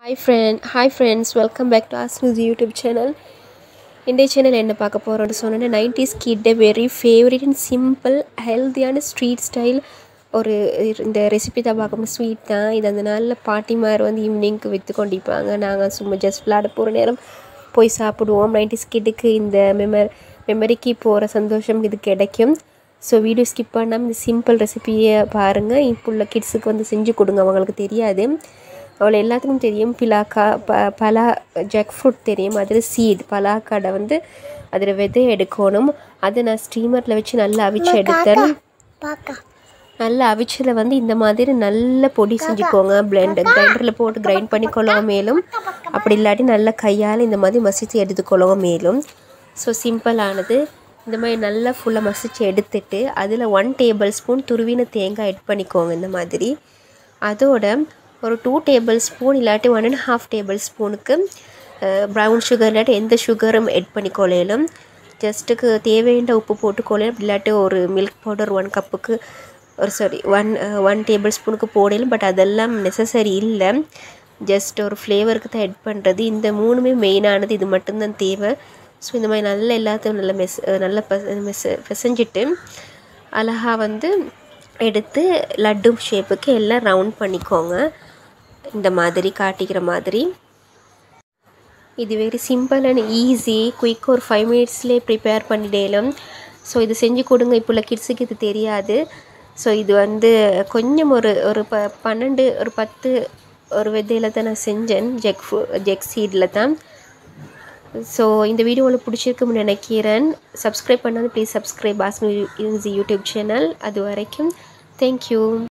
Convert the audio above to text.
hi friend hi friends welcome back to Asmi's YouTube channel இன்றைய channel என்ன பார்க்க போகிறோம்னு சொன்னேன்னா நைன்டிஸ் கிட்ட வெரி ஃபேவரட் அண்ட் சிம்பிள் ஹெல்த்தியான ஸ்ட்ரீட் ஸ்டைல் ஒரு இந்த ரெசிபி தான் பார்க்கணும் ஸ்வீட் தான் இது அந்த நாளில் பாட்டிமார் வந்து ஈவினிங்க்கு விற்று கொண்டிருப்பாங்க நாங்கள் சும்மா ஜஸ்ட் விளாட போகிற நேரம் போய் சாப்பிடுவோம் நைன்டிஸ் கிட்டுக்கு இந்த மெமர் மெமரிக்கு போகிற சந்தோஷம் இது கிடைக்கும் ஸோ வீடியோ ஸ்கிப் பண்ணாமல் இந்த சிம்பிள் ரெசிபியை பாருங்கள் இப்போ உள்ள கிட்ஸுக்கு வந்து செஞ்சு கொடுங்க அவங்களுக்கு தெரியாது அவளை எல்லாத்துக்கும் தெரியும் பிலாக்கா ப பலா ஜக் ஃப்ரூட் தெரியும் அதில் சீட் பலாக்காடை வந்து அதில் விதை எடுக்கணும் அதை நான் ஸ்டீமரில் வச்சு நல்லா அவிச்சு எடுத்தேன் நல்லா அவிச்சதில் வந்து இந்த மாதிரி நல்ல பொடி செஞ்சுக்கோங்க பிளெண்ட் கிரைண்டரில் போட்டு கிரைண்ட் பண்ணிக்கொள்ளவும் மேலும் அப்படி இல்லாட்டி நல்லா கையால் இந்த மாதிரி மசித்து எடுத்துக்கொள்ளவும் மேலும் ஸோ சிம்பிளானது இந்த மாதிரி நல்லா ஃபுல்லாக மசித்து எடுத்துட்டு அதில் ஒன் டேபிள் ஸ்பூன் துருவின தேங்காய் எட் பண்ணிக்கோங்க இந்த மாதிரி அதோட ஒரு டூ டேபிள் ஸ்பூன் இல்லாட்டி ஒன் அண்ட் ஹாஃப் டேபிள் ஸ்பூனுக்கு ப்ரௌன் சுகர் இல்லாட்டி எந்த சுகரும் எட் பண்ணிக்கொள்ளையிலும் ஜஸ்ட்டுக்கு தேவையான உப்பு போட்டுக்கொள்ளையும் இல்லாட்டி ஒரு மில்க் பவுடர் ஒன் கப்புக்கு ஒரு சாரி ஒன் ஒன் டேபிள் ஸ்பூனுக்கு போடலும் பட் அதெல்லாம் நெசசரி இல்லை ஜஸ்ட் ஒரு ஃப்ளேவருக்கு தான் எட் பண்ணுறது இந்த மூணுமே மெயினானது இது மட்டும்தான் தேவை ஸோ இந்த மாதிரி நல்லா எல்லாத்தையும் நல்லா மெஸ் நல்லா ப மெஸ் பிசைஞ்சிட்டு அழகாக வந்து எடுத்து லட்டு ஷேப்புக்கு எல்லாம் ரவுண்ட் பண்ணிக்கோங்க இந்த மாதிரி காட்டிக்கிற மாதிரி இது very simple and easy quick ஒரு ஃபைவ் மினிட்ஸ்லேயே ப்ரிப்பேர் பண்ணிடலாம் ஸோ இது செஞ்சு கொடுங்க இப்போ உள்ள கிட்ஸுக்கு இது தெரியாது ஸோ இது வந்து கொஞ்சம் ஒரு ஒரு ப பன்னெண்டு ஒரு பத்து ஒரு விதையில் தான் நான் செஞ்சேன் ஜெக் ஃபு ஜெக் சீடில் தான் ஸோ இந்த வீடியோ உங்களுக்கு பிடிச்சிருக்குன்னு நினைக்கிறேன் சப்ஸ்கிரைப் பண்ணாலும் please subscribe Asmi YouTube channel அது வரைக்கும் தேங்க்யூ